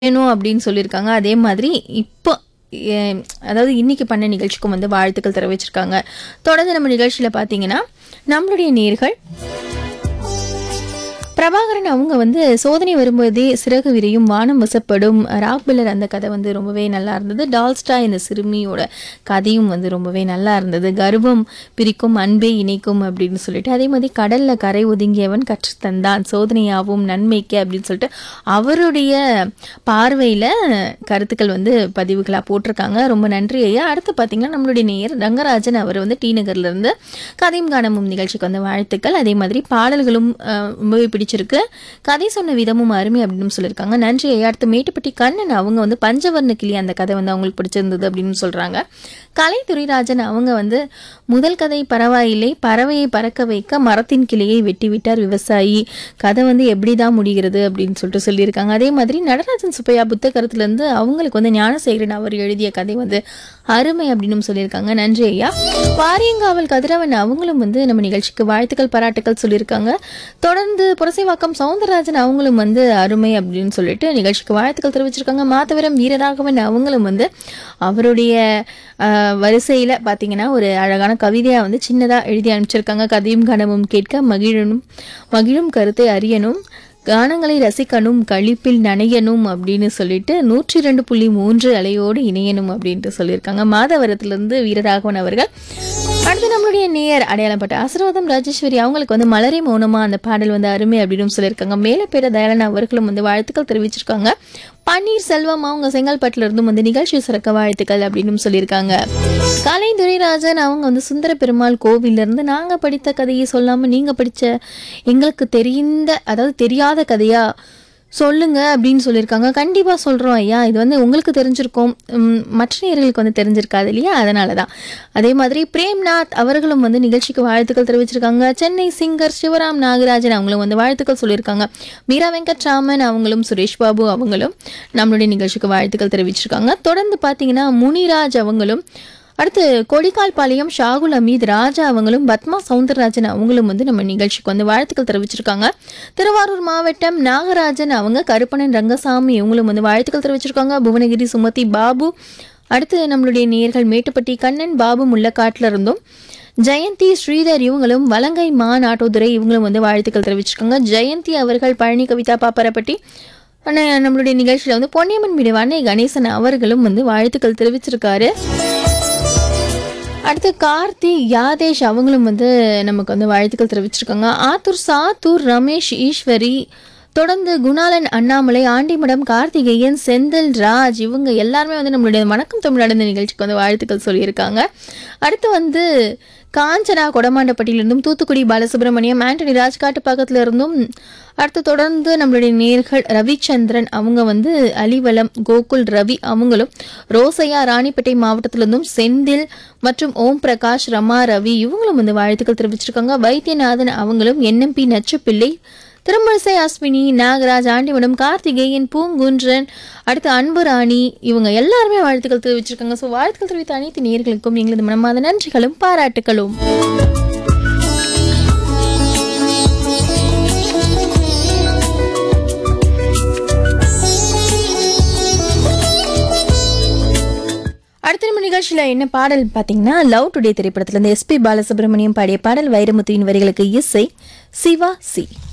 வேணும் அப்படின்னு சொல்லியிருக்காங்க அதே மாதிரி இப்போ எ- அதாவது இன்னைக்கு பண்ண நிகழ்ச்சிக்கும் வந்து வாழ்த்துக்கள் தெரிவிச்சிருக்காங்க தொடர்ந்து நம்ம நிகழ்ச்சியில் பார்த்தீங்கன்னா நம்மளுடைய நேர்கள் பிரபாகரன் அவங்க வந்து சோதனை வரும்போதே சிறகு விரியும் வானம் வசப்படும் ராக் பில்லர் அந்த கதை வந்து ரொம்பவே நல்லா இருந்தது டால்ஸ்டா இந்த சிறுமியோட கதையும் வந்து ரொம்பவே நல்லா இருந்தது கர்வம் பிரிக்கும் அன்பே இணைக்கும் அப்படின்னு சொல்லிட்டு அதே மாதிரி கடல்ல கரை ஒதுங்கியவன் கற்று தந்தான் சோதனையாவும் நன்மைக்கு அப்படின்னு சொல்லிட்டு அவருடைய பார்வையில கருத்துக்கள் வந்து பதிவுகளாக போட்டிருக்காங்க ரொம்ப நன்றி ஐயா அடுத்து பார்த்தீங்கன்னா நம்மளுடைய நேயர் ரங்கராஜன் அவர் வந்து டி நகர்ல இருந்து கதையும் காணமும் நிகழ்ச்சிக்கு வந்து வாழ்த்துக்கள் அதே மாதிரி பாடல்களும் அஹ், ரொம்பவே பிடிச்சிருக்கு கதை சொன்ன விதமும் அருமை அப்படின்னு சொல்லியிருக்காங்க நன்றி ஐயா அடுத்து மேட்டுப்பட்டி கண்ணன் அவங்க வந்து பஞ்சவர்ண கிளி அந்த கதை வந்து அவங்களுக்கு பிடிச்சிருந்தது அப்படின்னு சொல்றாங்க கலை துரைராஜன் அவங்க வந்து முதல் கதை பரவாயில்லை பறவையை பறக்க வைக்க மரத்தின் கிளையை வெட்டி விட்டார் விவசாயி கதை வந்து எப்படி தான் முடிகிறது அப்படின்னு சொல்லிட்டு சொல்லியிருக்காங்க அதே மாதிரி நடராஜன் சுப்பையா புத்தகத்துல இருந்து அவங்களுக்கு வந்து ஞானசேகரன் அவர் எழுதிய கதை வந்து அருமை அப்படின்னு சொல்லியிருக்காங்க நன்றி ஐயா வாரியங்காவல் கதிரவன் அவங்களும் வந்து நம்ம நிகழ்ச்சிக்கு வாழ்த்துக்கள் பாராட்டுக்கள் சொல்லியிருக்காங்க தொடர்ந்து புரசைவாக்கம் சவுந்தரராஜன் அவங்களும் வந்து அருமை அப்படின்னு சொல்லிட்டு நிகழ்ச்சிக்கு வாழ்த்துக்கள் தெரிவிச்சிருக்காங்க மாதவரம் வீரராகவன் அவங்களும் வந்து அவருடைய ஆஹ், வரிசையில பாத்தீங்கன்னா ஒரு அழகான கவிதையா வந்து சின்னதா எழுதி அனுப்பிச்சிருக்காங்க கதையும் கனவும் கேட்க மகிழனும் மகிழும் கருத்தை அறியணும் கானங்களை ரசிக்கணும் கழிப்பில் நனையணும் அப்படின்னு சொல்லிட்டு நூற்றி ரெண்டு புள்ளி மூன்று அலையோடு இணையணும் அப்படின்ட்டு சொல்லியிருக்காங்க மாதவரத்திலிருந்து வீரராகவன் அவர்கள் அடுத்து நம்மளுடைய நேயர் அடையாளப்பட்ட ஆசீர்வாதம் ராஜேஸ்வரி அவங்களுக்கு வந்து மலரே மௌனமா அந்த பாடல் வந்து அருமை அப்படின்னு சொல்லியிருக்காங்க மேலப்பேர தயாளன் அவர்களும் வந்து வாழ்த்துக்கள் தெரிவிச்சிருக்காங்க பன்னீர் செல்வம் அவங்க செங்கல்பட்டுல இருந்தும் வந்து நிகழ்ச்சி சிறக்க வாழ்த்துக்கள் அப்படின்னு சொல்லியிருக்காங்க கலை துரைராஜன் அவங்க வந்து சுந்தர பெருமாள் கோவில்ல இருந்து நாங்க படித்த கதையை சொல்லாம நீங்க படிச்ச எங்களுக்கு தெரிந்த அதாவது தெரியாத கதையா சொல்லுங்க அப்படின்னு சொல்லியிருக்காங்க கண்டிப்பா சொல்றோம் ஐயா இது வந்து உங்களுக்கு தெரிஞ்சிருக்கும் உம், மற்ற நேர்களுக்கு வந்து தெரிஞ்சிருக்காது இல்லையா அதனால தான் அதே மாதிரி பிரேம்நாத் அவர்களும் வந்து நிகழ்ச்சிக்கு வாழ்த்துக்கள் தெரிவிச்சிருக்காங்க சென்னை சிங்கர் சிவராம் நாகராஜன் அவங்களும் வந்து வாழ்த்துக்கள் சொல்லியிருக்காங்க மீரா வெங்கட்ராமன் அவங்களும் சுரேஷ் பாபு அவங்களும் நம்மளுடைய நிகழ்ச்சிக்கு வாழ்த்துக்கள் தெரிவிச்சிருக்காங்க தொடர்ந்து பார்த்தீங்கன்னா முனிராஜ் அவங்களும் அடுத்து கொடிக்கால் பாளையம் ஷாகுல் அமீத் ராஜா அவங்களும் பத்மா சவுந்தரராஜன் அவங்களும் வந்து நம்ம நிகழ்ச்சிக்கு வந்து வாழ்த்துக்கள் தெரிவிச்சிருக்காங்க திருவாரூர் மாவட்டம் நாகராஜன் அவங்க கருப்பணன் ரங்கசாமி இவங்களும் வந்து வாழ்த்துக்கள் தெரிவிச்சிருக்காங்க புவனகிரி சுமதி பாபு அடுத்து நம்மளுடைய நேயர்கள் மேட்டுப்பட்டி கண்ணன் பாபு முள்ளக்காட்டில் இருந்தும் ஜெயந்தி ஸ்ரீதர் இவங்களும் வலங்கை மான் ஆட்டோதுரை இவங்களும் வந்து வாழ்த்துக்கள் தெரிவிச்சிருக்காங்க ஜெயந்தி அவர்கள் பழனி கவிதா பாப்பரப்பட்டி அண்ணா, நம்மளுடைய நிகழ்ச்சியில் வந்து பொன்னியம்மன் மீது வண்ணை கணேசன் அவர்களும் வந்து வாழ்த்துக்கள் தெரிவிச்சிருக்காரு அடுத்து கார்த்தி யாதேஷ் அவங்களும் வந்து நமக்கு வந்து வாழ்த்துக்கள் தெரிவிச்சிருக்காங்க ஆத்தூர் சாத்தூர் ரமேஷ் ஈஸ்வரி தொடர்ந்து குணாலன் அண்ணாமலை ஆண்டிமடம் கார்த்திகேயன் செந்தில் ராஜ் இவங்க எல்லாருமே வந்து நம்மளுடைய வணக்கம் தமிழ் நடந்த நிகழ்ச்சிக்கு வந்து வாழ்த்துக்கள் சொல்லியிருக்காங்க அடுத்து வந்து காஞ்சனா கொடமாண்டப்பட்டியிலிருந்தும் தூத்துக்குடி பாலசுப்ரமணியம் ஆண்டனி ராஜ்காட்டு பக்கத்துல இருந்தும் அடுத்து தொடர்ந்து நம்மளுடைய நேர்கள் ரவிச்சந்திரன் அவங்க வந்து அலிவலம் கோகுல் ரவி அவங்களும் ரோசையா ராணிப்பேட்டை மாவட்டத்திலிருந்தும் செந்தில் மற்றும் ஓம் பிரகாஷ் ரமா ரவி இவங்களும் வந்து வாழ்த்துக்கள் தெரிவிச்சிருக்காங்க வைத்தியநாதன் அவங்களும் என்எம்பி நச்சுப்பிள்ளை திருமழிசை அஸ்வினி நாகராஜ் ஆண்டிவனம் கார்த்திகேயன் பூங்குன்றன் அடுத்து அன்பு ராணி இவங்க எல்லாருமே வாழ்த்துக்கள் தெரிவிச்சிருக்காங்க ஸோ வாழ்த்துக்கள் தெரிவித்த அனைத்து நேர்களுக்கும் எங்களது மனமாத நன்றிகளும் பாராட்டுகளும் அடுத்த நம்ம நிகழ்ச்சியில் என்ன பாடல் பார்த்தீங்கன்னா லவ் டுடே திரைப்படத்துல இருந்து எஸ்பி பாலசுப்ரமணியம் பாடிய பாடல் வைரமுத்துவின் வரிகளுக்கு இசை சிவா சி